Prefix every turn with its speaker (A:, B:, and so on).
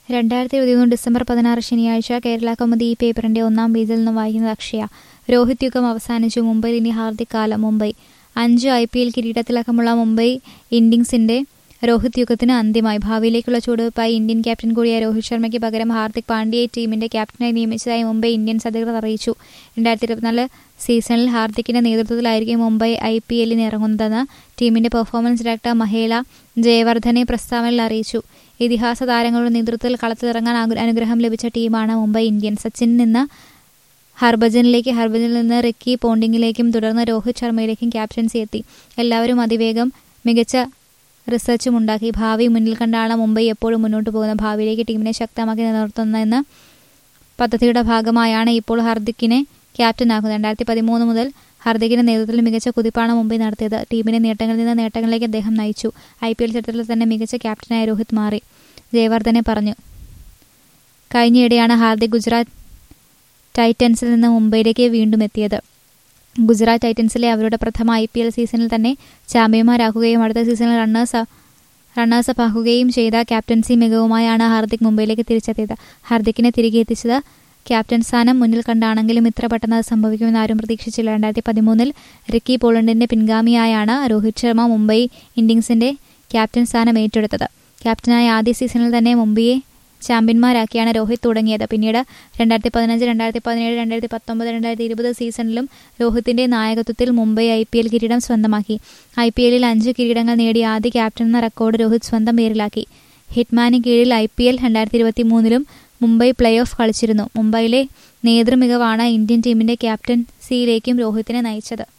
A: രണ്ടായിരത്തി ഇരുപത്തിമൂന്ന് ഡിസംബർ പതിനാറ് ശനിയാഴ്ച കേരള കൗമുദി ഈ പേപ്പറിന്റെ ഒന്നാം പേജിൽ നിന്ന് വായിക്കുന്നത് അക്ഷയ രോഹിത് യുഗം അവസാനിച്ചു മുംബൈയിൽ ഇനി ഹാർദിക് കാലം മുംബൈ അഞ്ച് ഐ പി എൽ കിരീടത്തിലക്കമുള്ള മുംബൈ ഇന്ത്യൻസിന്റെ രോഹിത് യുഗത്തിന് അന്ത്യമായി ഭാവിയിലേക്കുള്ള ചുവടുവയ്പായി ഇന്ത്യൻ ക്യാപ്റ്റൻ കൂടിയായ രോഹിത് ശർമ്മയ്ക്ക് പകരം ഹാർദിക് പാണ്ഡ്യയെ ടീമിന്റെ ക്യാപ്റ്റനായി നിയമിച്ചതായി മുംബൈ ഇന്ത്യൻസ് അധികൃതർ അറിയിച്ചു രണ്ടായിരത്തി ഇരുപത്തിനാല് സീസണിൽ ഹാർദിക്കിന്റെ നേതൃത്വത്തിലായിരിക്കും മുംബൈ ഐ പി എല്ലിന് ഇറങ്ങുന്നതെന്ന് ടീമിന്റെ പെർഫോമൻസ് ഡയറക്ടർ മഹേല ജയവർദ്ധനെ പ്രസ്താവനയിൽ അറിയിച്ചു ഇതിഹാസ താരങ്ങളുടെ നേതൃത്വത്തിൽ കളത്തിലിറങ്ങാൻ ആഗ്ര- അനുഗ്രഹം ലഭിച്ച ടീമാണ് മുംബൈ ഇന്ത്യൻസ് സച്ചിനിൽ നിന്ന് ഹർഭജനിലേക്ക് ഹർഭജനിൽ നിന്ന് റിക്കി പോണ്ടിങ്ങിലേക്കും തുടർന്ന് രോഹിത് ശർമ്മയിലേക്കും ക്യാപ്റ്റൻസി എത്തി എല്ലാവരും അതിവേഗം മികച്ച റിസർച്ചും ഉണ്ടാക്കി ഭാവി മുന്നിൽ കണ്ടാണ് മുംബൈ എപ്പോഴും മുന്നോട്ട് പോകുന്നത് ഭാവിയിലേക്ക് ടീമിനെ ശക്തമാക്കി നിലനിർത്തുന്നതെന്ന പദ്ധതിയുടെ ഭാഗമായാണ് ഇപ്പോൾ ഹർദിക്കിനെ ക്യാപ്റ്റനാക്കുന്നത് രണ്ടായിരത്തി പതിമൂന്ന് മുതൽ ഹർദിക്കിന്റെ നേതൃത്വത്തിൽ മികച്ച കുതിപ്പാണ് മുംബൈ നടത്തിയത് ടീമിനെ നേട്ടങ്ങളിൽ നിന്ന് നേട്ടങ്ങളിലേക്ക് അദ്ദേഹം നയിച്ചു ഐ പി എൽ ചരിത്രത്തിൽ തന്നെ മികച്ച ക്യാപ്റ്റനായ രോഹിത് മാറി ജയവർദ്ധനെ പറഞ്ഞു കഴിഞ്ഞയിടെയാണ് ഹാർദിക് ഗുജറാത്ത് ടൈറ്റൻസിൽ നിന്ന് മുംബൈയിലേക്ക് വീണ്ടും എത്തിയത് ഗുജറാത്ത് ടൈറ്റൻസിലെ അവരുടെ പ്രഥമ ഐ പി എൽ സീസണിൽ തന്നെ ചാമ്പ്യന്മാരാക്കുകയും അടുത്ത സീസണിൽ റണ്ണേഴ്സ് റണ്ണേഴ്സപ്പ് ആക്കുകയും ചെയ്ത ക്യാപ്റ്റൻസി മികവുമായാണ് ഹാർദിക് മുംബൈയിലേക്ക് തിരിച്ചെത്തിയത് ഹാർദിക്കിനെ തിരികെ എത്തിച്ചത് ക്യാപ്റ്റൻ സ്ഥാനം മുന്നിൽ കണ്ടാണെങ്കിലും ഇത്ര പെട്ടെന്ന് അത് സംഭവിക്കുമെന്ന് ആരും പ്രതീക്ഷിച്ചില്ല രണ്ടായിരത്തി പതിമൂന്നിൽ റിക്കി പോളണ്ടിന്റെ പിൻഗാമിയായാണ് രോഹിത് ശർമ്മ മുംബൈ ഇന്ത്യൻസിന്റെ ക്യാപ്റ്റൻ സ്ഥാനം ഏറ്റെടുത്തത് ക്യാപ്റ്റനായ ആദ്യ സീസണിൽ തന്നെ മുംബൈയെ ചാമ്പ്യന്മാരാക്കിയാണ് രോഹിത് തുടങ്ങിയത് പിന്നീട് രണ്ടായിരത്തി പതിനഞ്ച് രണ്ടായിരത്തി പതിനേഴ് രണ്ടായിരത്തി പത്തൊമ്പത് രണ്ടായിരത്തി ഇരുപത് സീസണിലും രോഹിത്തിന്റെ നായകത്വത്തിൽ മുംബൈ ഐ പി എൽ കിരീടം സ്വന്തമാക്കി ഐ പി എല്ലിൽ അഞ്ച് കിരീടങ്ങൾ നേടിയ ആദ്യ ക്യാപ്റ്റൻ എന്ന റെക്കോർഡ് രോഹിത് സ്വന്തം പേരിലാക്കി ഹിറ്റ്മാന് കീഴിൽ ഐ പി എൽ രണ്ടായിരത്തി ഇരുപത്തി മൂന്നിലും മുംബൈ പ്ലേ ഓഫ് കളിച്ചിരുന്നു മുംബൈയിലെ നേതൃമികവാണ് ഇന്ത്യൻ ടീമിന്റെ ക്യാപ്റ്റൻസിയിലേക്കും രോഹിത്തിനെ നയിച്ചത്